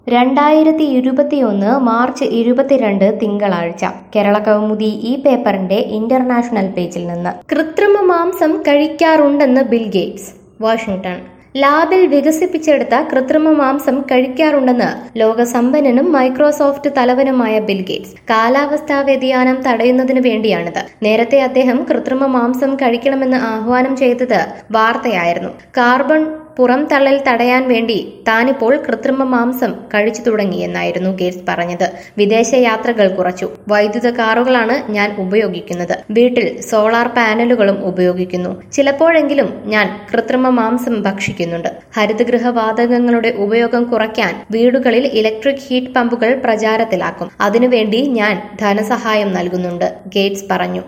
രണ്ടായിരത്തി ഇരുപത്തിയൊന്ന് മാർച്ച് ഇരുപത്തിരണ്ട് തിങ്കളാഴ്ച കേരള കൗമുദി ഈ പേപ്പറിന്റെ ഇന്റർനാഷണൽ പേജിൽ നിന്ന് കൃത്രിമ മാംസം കഴിക്കാറുണ്ടെന്ന് ബിൽ ഗേറ്റ്സ് വാഷിംഗ്ടൺ ലാബിൽ വികസിപ്പിച്ചെടുത്ത കൃത്രിമ മാംസം കഴിക്കാറുണ്ടെന്ന് ലോകസമ്പന്നനും മൈക്രോസോഫ്റ്റ് തലവനുമായ ബിൽ ഗേറ്റ്സ് കാലാവസ്ഥാ വ്യതിയാനം തടയുന്നതിന് വേണ്ടിയാണിത് നേരത്തെ അദ്ദേഹം കൃത്രിമ മാംസം കഴിക്കണമെന്ന് ആഹ്വാനം ചെയ്തത് വാർത്തയായിരുന്നു കാർബൺ പുറംതള്ളൽ തടയാൻ വേണ്ടി താനിപ്പോൾ കൃത്രിമ മാംസം കഴിച്ചു തുടങ്ങിയെന്നായിരുന്നു ഗേറ്റ്സ് പറഞ്ഞത് വിദേശ യാത്രകൾ കുറച്ചു വൈദ്യുത കാറുകളാണ് ഞാൻ ഉപയോഗിക്കുന്നത് വീട്ടിൽ സോളാർ പാനലുകളും ഉപയോഗിക്കുന്നു ചിലപ്പോഴെങ്കിലും ഞാൻ കൃത്രിമ മാംസം ഭക്ഷിക്കുന്നുണ്ട് ഹരിതഗൃഹ വാതകങ്ങളുടെ ഉപയോഗം കുറയ്ക്കാൻ വീടുകളിൽ ഇലക്ട്രിക് ഹീറ്റ് പമ്പുകൾ പ്രചാരത്തിലാക്കും അതിനുവേണ്ടി ഞാൻ ധനസഹായം നൽകുന്നുണ്ട് ഗേറ്റ്സ് പറഞ്ഞു